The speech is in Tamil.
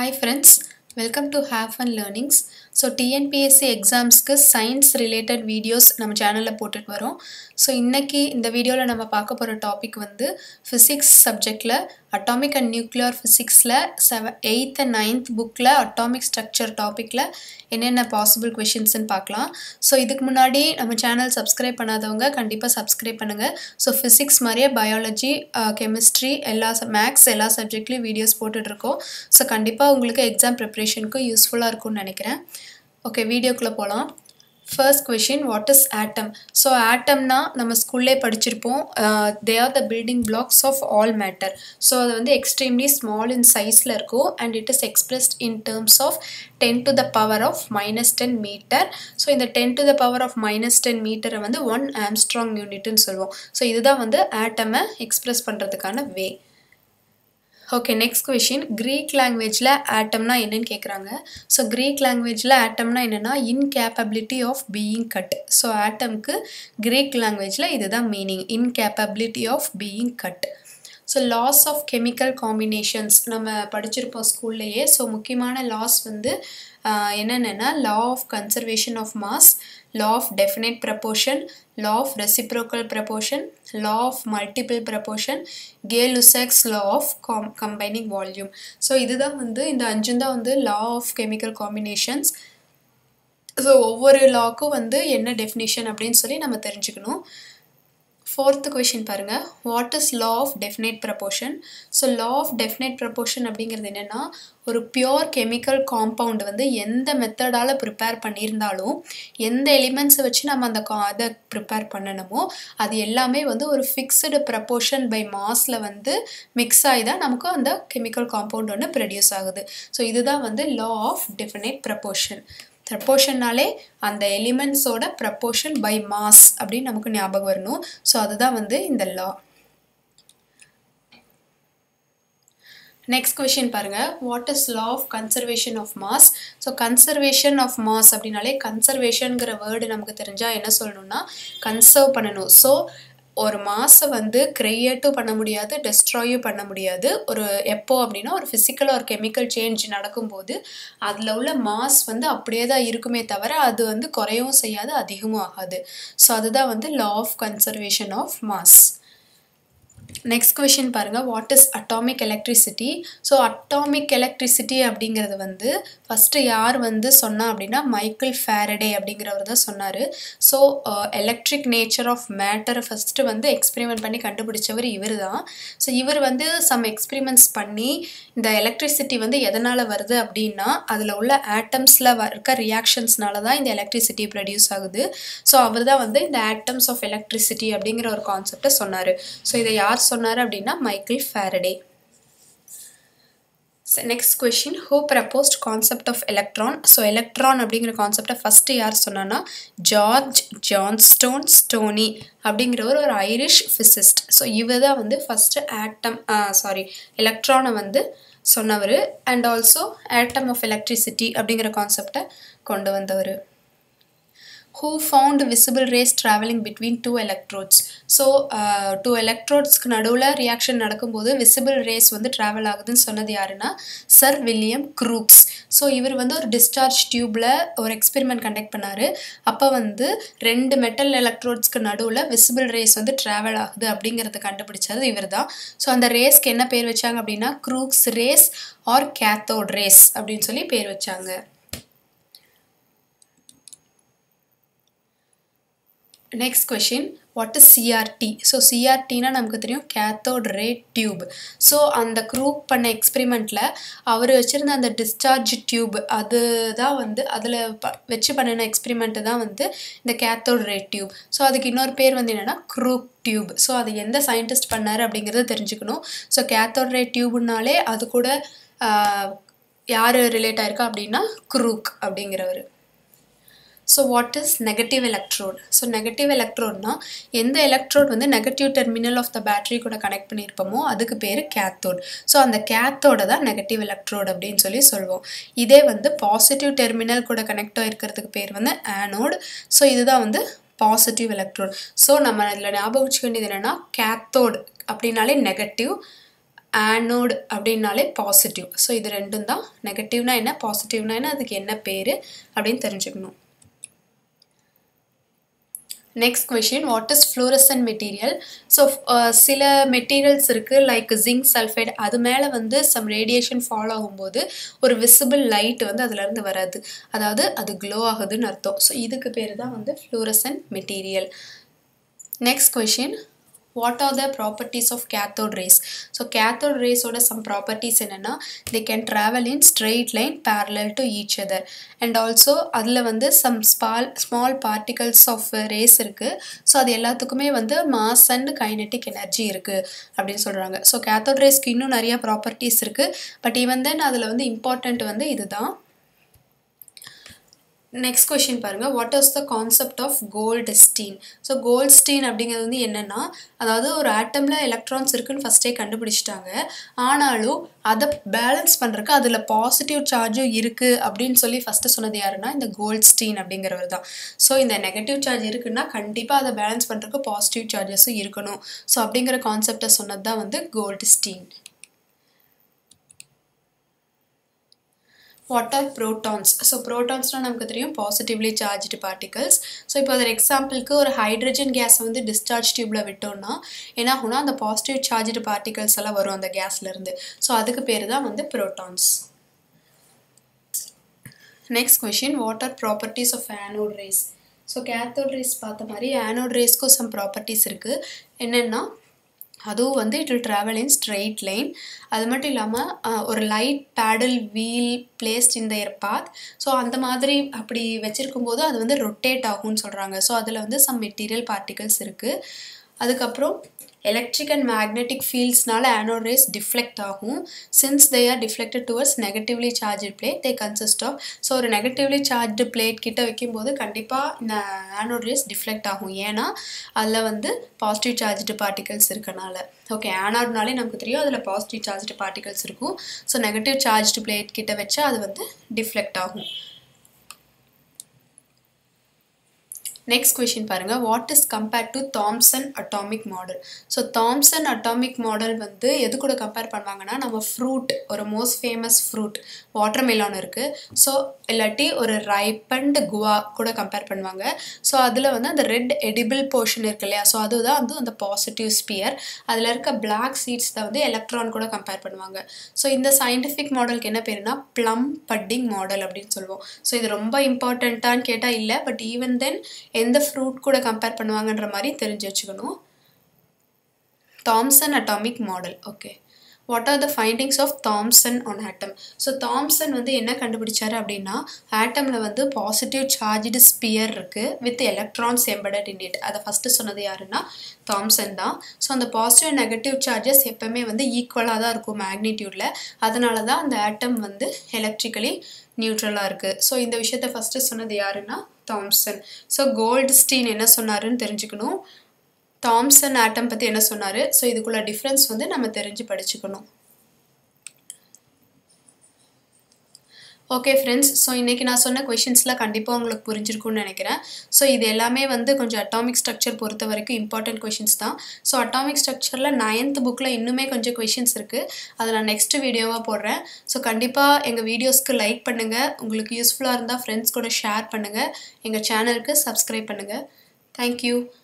Hi friends welcome to have fun learnings so TNPSC எக்ஸாம்ஸ்க்கு சயின்ஸ் ரிலேட்டட் வீடியோஸ் நம்ம சேனலில் போட்டுட்டு வரோம் ஸோ இன்றைக்கி இந்த வீடியோவில் நம்ம பார்க்க போகிற டாபிக் வந்து ஃபிசிக்ஸ் சப்ஜெக்டில் அட்டாமிக் அண்ட் நியூக்ளியர் ஃபிசிக்ஸில் செவ எயித் அண்ட் நைன்த் புக்கில் அட்டாமிக் ஸ்ட்ரக்சர் டாப்பிக்கில் என்னென்ன பாசிபிள் கொஷின்ஸ்னு பார்க்கலாம் ஸோ இதுக்கு முன்னாடி நம்ம சேனல் சப்ஸ்கிரைப் பண்ணாதவங்க கண்டிப்பாக சப்ஸ்கிரைப் பண்ணுங்கள் ஸோ ஃபிசிக்ஸ் மாதிரியே பயாலஜி கெமிஸ்ட்ரி எல்லா மேக்ஸ் எல்லா சப்ஜெக்ட்லேயும் வீடியோஸ் போட்டுட்ருக்கோம் ஸோ கண்டிப்பாக உங்களுக்கு எக்ஸாம் ப்ரிப்ரேஷனுக்கு யூஸ்ஃபுல்லாக இருக்கும்னு நினைக்கிறேன் ஓகே வீடியோக்குள்ளே போகலாம் first question what is atom so ஆட்டம்னா நம்ம ஸ்கூல்லே படிச்சிருப்போம் they are the building blocks of all matter so அது வந்து எக்ஸ்ட்ரீம்லி ஸ்மால் இன் சைஸில் இருக்கும் and it is expressed in terms of ten to the power of minus ten metre so இந்த ten to the power of minus ten மீட்டரை வந்து ஒன் ஆம்ஸ்ட்ராங் யூனிட்னு சொல்லுவோம் ஸோ இதுதான் வந்து ஆட்டமை எக்ஸ்பிரஸ் பண்ணுறதுக்கான way okay next question Greek லாங்குவேஜில் ஆட்டம்னா என்னன்னு கேட்குறாங்க ஸோ க்ரீக் லாங்குவேஜில் ஆட்டம்னா என்னென்னா incapability of being cut so ஆட்டம்க்கு க்ரீக் லாங்குவேஜில் இதுதான் meaning incapability of being cut so laws of chemical combinations நம்ம படிச்சிருப்போம் ஸ்கூல்லையே ஸோ முக்கியமான லாஸ் வந்து என்னென்னா law of conservation of mass law of definite proportion, law of reciprocal proportion, law of multiple proportion, Gay-Lussac's law of com combining volume. So இதுதான் வந்து இந்த அஞ்சு தான் வந்து law of chemical combinations. So ஒவ்வொரு லாக்கும் வந்து என்ன டெஃபினிஷன் அப்படின்னு சொல்லி நம்ம தெரிஞ்சுக்கணும் ஃபோர்த்து கொஷின் பாருங்கள் what is law of definite proportion so law of definite proportion அப்படிங்கிறது என்னென்னா ஒரு பியோர் கெமிக்கல் காம்பவுண்ட் வந்து எந்த மெத்தடால் ப்ரிப்பேர் பண்ணியிருந்தாலும் எந்த எலிமெண்ட்ஸை வச்சு நம்ம அந்த கா அதை ப்ரிப்பேர் பண்ணணுமோ அது எல்லாமே வந்து ஒரு ஃபிக்ஸ்டு ப்ரப்போர்ஷன் பை மாஸில் வந்து மிக்ஸ் ஆகி தான் நமக்கு அந்த கெமிக்கல் காம்பவுண்ட் ஒன்று ப்ரொடியூஸ் ஆகுது ஸோ இதுதான் வந்து லா ஆஃப் டெஃபினேட் ப்ரப்போர்ஷன் ப்ரப்போர்ஷன்னாலே அந்த எலிமெண்ட்ஸோட ப்ரப்போர்ஷன் பை மாஸ் அப்படின்னு நமக்கு ஞாபகம் வரணும் ஸோ அதுதான் வந்து இந்த லா நெக்ஸ்ட் கொஷின் பாருங்கள் what is law of conservation of mass so conservation of mass அப்படின்னாலே கன்சர்வேஷனுங்கிற வேர்டு நமக்கு தெரிஞ்சால் என்ன சொல்லணும்னா கன்சர்வ் பண்ணணும் ஸோ ஒரு மாஸை வந்து க்ரியேட்டும் பண்ண முடியாது டெஸ்ட்ராயும் பண்ண முடியாது ஒரு எப்போ அப்படின்னா ஒரு ஃபிசிக்கல் ஒரு கெமிக்கல் சேஞ்ச் நடக்கும்போது அதில் உள்ள மாஸ் வந்து அப்படியே தான் இருக்குமே தவிர அது வந்து குறையவும் செய்யாது அதிகமும் ஆகாது ஸோ அதுதான் வந்து law of conservation of mass next question பாருங்கள் what is atomic electricity so atomic electricity அப்படிங்கிறது வந்து ஃபஸ்ட்டு யார் வந்து சொன்னா அப்படின்னா மைக்கேல் ஃபேரடே அப்படிங்கிறவர் தான் சொன்னார் ஸோ எலக்ட்ரிக் நேச்சர் ஆஃப் மேட்டரை ஃபஸ்ட்டு வந்து எக்ஸ்பெரிமெண்ட் பண்ணி கண்டுபிடிச்சவர் இவர் தான் ஸோ இவர் வந்து சம் எக்ஸ்பெரிமெண்ட்ஸ் பண்ணி இந்த எலக்ட்ரிசிட்டி வந்து எதனால் வருது அப்படின்னா அதில் உள்ள ஆட்டம்ஸில் இருக்க ரியாக்ஷன்ஸ்னால தான் இந்த எலக்ட்ரிசிட்டி ப்ரொடியூஸ் ஆகுது ஸோ அவர் தான் வந்து இந்த ஆட்டம்ஸ் ஆஃப் எலக்ட்ரிசிட்டி அப்படிங்கிற ஒரு கான்செப்டை சொன்னார் ஸோ இதை யார் சொன்னார் அப்படின்னா Michael Faraday next question who proposed concept of electron so electron அப்படிங்கிற கான்செப்டை ஃபஸ்ட்டு யார் சொன்னான்னா ஜார்ஜ் ஜான்ஸ்டோன் ஸ்டோனி அப்படிங்கிறவர் ஒரு ஐரிஷ் ஃபிசிஸ்ட் ஸோ இவர் தான் வந்து ஃபஸ்ட்டு ஆட்டம் சாரி எலக்ட்ரானை வந்து சொன்னவர் and also atom of electricity அப்படிங்கிற கான்செப்டை கொண்டு வந்தவர் who found visible rays travelling between two electrodes so two எலக்ட்ரோட்ஸ்க்கு நடுவில் ரியாக்ஷன் நடக்கும்போது விசிபிள் ரேஸ் வந்து ட்ராவல் ஆகுதுன்னு சொன்னது யாருன்னா சர் வில்லியம் க்ரூக்ஸ் ஸோ இவர் வந்து ஒரு டிஸ்சார்ஜ் டியூப்பில் ஒரு எக்ஸ்பெரிமெண்ட் கண்டக்ட் பண்ணார் அப்போ வந்து ரெண்டு மெட்டல் எலக்ட்ரோட்ஸ்க்கு நடுவில் விசிபிள் ரேஸ் வந்து ட்ராவல் ஆகுது அப்படிங்கிறத கண்டுபிடிச்சது இவர் தான் ஸோ அந்த ரேஸ்க்கு என்ன பேர் வச்சாங்க அப்படின்னா Crookes rays or cathode rays அப்படின்னு சொல்லி பேர் வச்சாங்க next question what is CRT so சிஆர்டினா நமக்கு தெரியும் கேத்தோட் ரே டியூப் ஸோ அந்த க்ரூப் பண்ண எக்ஸ்பெரிமெண்ட்டில் அவர் வச்சுருந்த அந்த டிஸ்சார்ஜ் டியூப் அது தான் வந்து அதில் ப வச்சு பண்ணின எக்ஸ்பெரிமெண்ட்டு தான் வந்து இந்த கேத்தோட் ரே டியூப் ஸோ அதுக்கு இன்னொரு பேர் வந்து என்னென்னா க்ரூக் டியூப் ஸோ அது எந்த சயின்டிஸ்ட் பண்ணார் அப்படிங்கிறத தெரிஞ்சுக்கணும் ஸோ கேத்தோட் ரே டியூப்னாலே அது கூட யார் ரிலேட் ஆயிருக்கா அப்படின்னா க்ரூக் அப்படிங்கிறவர் so what is negative electrode so negative எலக்ட்ரோட்னா எந்த எலக்ட்ரோட் வந்து negative terminal of the battery கூட கனெக்ட் பண்ணியிருப்போமோ அதுக்கு பேர் கேத்தோட் ஸோ அந்த கேத்தோட தான் நெகட்டிவ் எலக்ட்ரோட் அப்படின்னு சொல்லி சொல்லுவோம் இதே வந்து பாசிட்டிவ் டெர்மினல் கூட கனெக்ட் ஆகிருக்கிறதுக்கு பேர் வந்து ஆனோட் ஸோ இதுதான் வந்து பாசிட்டிவ் எலக்ட்ரோட் ஸோ நம்ம இதில் ஞாபகம் வச்சுக்க வேண்டியது என்னென்னா கேத்தோட் அப்படின்னாலே நெகட்டிவ் ஆனோட் அப்படின்னாலே பாசிட்டிவ் ஸோ இது ரெண்டும் தான் நெகட்டிவ்னா என்ன பாசிட்டிவ்னா என்ன அதுக்கு என்ன பேர் அப்படின்னு தெரிஞ்சுக்கணும் next question what is fluorescent material so சில மெட்டீரியல்ஸ் இருக்குது லைக் ஜிங்க் சல்ஃபைட் அது மேலே வந்து சம் ரேடியேஷன் ஃபாலோ ஆகும்போது ஒரு விசிபிள் லைட் வந்து அதுலேருந்து வராது அதாவது அது க்ளோ ஆகுதுன்னு அர்த்தம் ஸோ இதுக்கு பேர் தான் வந்து fluorescent material next question what are the properties of cathode rays so cathode ரேஸோட சம் ப்ராப்பர்ட்டிஸ் என்னென்னா they can travel in straight line parallel to each other and also அதில் வந்து some small small particles of rays இருக்குது ஸோ அது எல்லாத்துக்குமே வந்து மாஸ் அண்ட் கைனட்டிக் எனர்ஜி இருக்குது அப்படின்னு சொல்கிறாங்க ஸோ கேத்தோட் ரேஸ்க்கு இன்னும் நிறையா ப்ராப்பர்ட்டிஸ் இருக்குது பட் ஈவன் தென் அதில் வந்து இம்பார்ட்டண்ட் வந்து இதுதான் நெக்ஸ்ட் கொஷின் பாருங்கள் what is the concept of Goldstein so Goldstein அப்படிங்கிறது வந்து என்னென்னா அதாவது ஒரு ஆட்டமில் எலக்ட்ரான்ஸ் இருக்குன்னு ஃபஸ்ட்டே கண்டுபிடிச்சிட்டாங்க ஆனாலும் அதை பேலன்ஸ் பண்ணுறக்கு அதில் பாசிட்டிவ் சார்ஜும் இருக்குது அப்படின்னு சொல்லி ஃபஸ்ட்டு சொன்னது யாருன்னா இந்த கோல்ட் ஸ்டீன் அப்படிங்கிறவர் தான் ஸோ இந்த நெகட்டிவ் சார்ஜ் இருக்குன்னா கண்டிப்பாக அதை பேலன்ஸ் பண்ணுறதுக்கு பாசிட்டிவ் சார்ஜஸும் இருக்கணும் ஸோ அப்படிங்கிற கான்செப்டை சொன்னது தான் வந்து Goldstein what are protons so ப்ரோட்டான்ஸ்னால் நமக்கு தெரியும் பாசிட்டிவ்லி சார்ஜ்டு பார்ட்டிகல்ஸ் ஸோ இப்போ அதில் எக்ஸாம்பிளுக்கு ஒரு ஹைட்ரஜன் கேஸை வந்து டிஸ்சார்ஜ் டியூப்பில் விட்டோம்னா என்ன ஆகும்னா அந்த பாசிட்டிவ் சார்ஜ்டு பார்ட்டிகல்ஸ் எல்லாம் வரும் அந்த கேஸ்லேருந்து ஸோ அதுக்கு பேர் தான் வந்து protons next question what are properties of anode rays so cathode rays பார்த்த மாதிரி ஆனோட் ரேஸ்க்கும் சம் ப்ராப்பர்ட்டிஸ் இருக்குது என்னென்னா அதுவும் வந்து it will travel in straight line அது மட்டும் இல்லாமல் ஒரு light paddle wheel placed in their path so அந்த மாதிரி அப்படி வச்சுருக்கும் போது அது வந்து ரொட்டேட் ஆகும்னு சொல்கிறாங்க ஸோ அதில் வந்து சம் மெட்டீரியல் பார்ட்டிகல்ஸ் இருக்குது அதுக்கப்புறம் எலக்ட்ரிக் அண்ட் மேக்னெட்டிக் ஃபீல்ட்ஸ்னால ஆனோட் ரேஸ் டிஃப்ளெக்ட் ஆகும் since they are deflected towards negatively charge plate they consist of so ஒரு நெகட்டிவ்லி சார்ஜ்டு பிளேட் கிட்ட வைக்கும்போது கண்டிப்பாக இந்த ஆனோட் ரேஸ் டிஃப்ளெக்ட் ஆகும் ஏன்னா அதில் வந்து பாசிட்டிவ் சார்ஜ்டு பார்ட்டிகல்ஸ் இருக்கனால ஓகே ஆனாட்னாலே நமக்கு தெரியும் அதில் பாசிட்டிவ் சார்ஜ்டு பார்ட்டிகல்ஸ் இருக்கும் ஸோ நெகட்டிவ் சார்ஜ்டு பிளேட் கிட்ட வச்சா அது வந்து டிஃப்ளெக்ட் ஆகும் நெக்ஸ்ட் கொஷின் பாருங்கள் what is compared to Thomson atomic model so Thomson atomic model வந்து எது கூட கம்பேர் பண்ணுவாங்கன்னா நம்ம ஃப்ரூட் ஒரு most famous fruit watermelon இருக்குது ஸோ இல்லாட்டி ஒரு ரைப்பண்ட் குவா கூட கம்பேர் பண்ணுவாங்க ஸோ அதில் வந்து அந்த ரெட் எடிபிள் போர்ஷன் இருக்கு இல்லையா ஸோ அதுதான் வந்து அந்த பாசிட்டிவ் ஸ்பியர் அதில் இருக்க பிளாக் சீட்ஸ் தான் வந்து எலக்ட்ரான் கூட கம்பேர் பண்ணுவாங்க ஸோ இந்த சயின்டிஃபிக் மாடலுக்கு என்ன பேருனா ப்ளம் பட்டிங் மாடல் அப்படின்னு சொல்லுவோம் ஸோ இது ரொம்ப இம்பார்ட்டண்ட்டான்னு கேட்டால் இல்லை பட் ஈவன் தென் எந்த ஃப்ரூட் கூட கம்பேர் பண்ணுவாங்கன்ற மாதிரி தெரிஞ்சு வச்சுக்கணும் Thomson atomic model okay what are the findings of Thomson on atom so Thomson வந்து என்ன கண்டுபிடிச்சாரு அப்படின்னா ஆட்டமில் வந்து பாசிட்டிவ் சார்ஜ்டு ஸ்பியர் இருக்குது with electrons embedded in it அதை ஃபஸ்ட்டு சொன்னது யாருன்னா தாம்சன் தான் ஸோ அந்த பாசிட்டிவ் நெகட்டிவ் சார்ஜஸ் எப்போவுமே வந்து ஈக்குவலாக தான் இருக்கும் மேக்னிடியூடில் அதனால தான் அந்த ஆட்டம் வந்து எலக்ட்ரிக்கலி நியூட்ரலாக இருக்குது ஸோ இந்த விஷயத்த ஃபஸ்ட்டு சொன்னது யாருன்னா தாம்சன் ஸோ கோல்டு ஸ்டீன் என்ன சொன்னாருன்னு தெரிஞ்சுக்கணும் தாம்சன் ஆட்டம் பற்றி என்ன சொன்னார் ஸோ இதுக்குள்ள டிஃப்ரென்ஸ் வந்து நம்ம தெரிஞ்சு படிச்சுக்கணும் ஓகே ஃப்ரெண்ட்ஸ் ஸோ இன்றைக்கி நான் சொன்ன கொஷின்ஸ்லாம் கண்டிப்பாக உங்களுக்கு புரிஞ்சிருக்கும்னு நினைக்கிறேன் ஸோ இது எல்லாமே வந்து கொஞ்சம் அட்டாமிக் ஸ்ட்ரக்சர் பொறுத்த வரைக்கும் இம்பார்ட்டன்ட் கொஷின்ஸ் தான் ஸோ அட்டாமிக் ஸ்ட்ரக்சரில் நைன்த் புக்கில் இன்னுமே கொஞ்சம் கொஷின்ஸ் இருக்குது அதை நான் நெக்ஸ்ட் வீடியோவாக போடுறேன் ஸோ கண்டிப்பாக எங்கள் வீடியோஸ்க்கு லைக் பண்ணுங்கள் உங்களுக்கு யூஸ்ஃபுல்லாக இருந்தால் ஃப்ரெண்ட்ஸ் கூட ஷேர் பண்ணுங்கள் எங்கள் சேனலுக்கு சப்ஸ்கிரைப் பண்ணுங்கள் தேங்க்யூ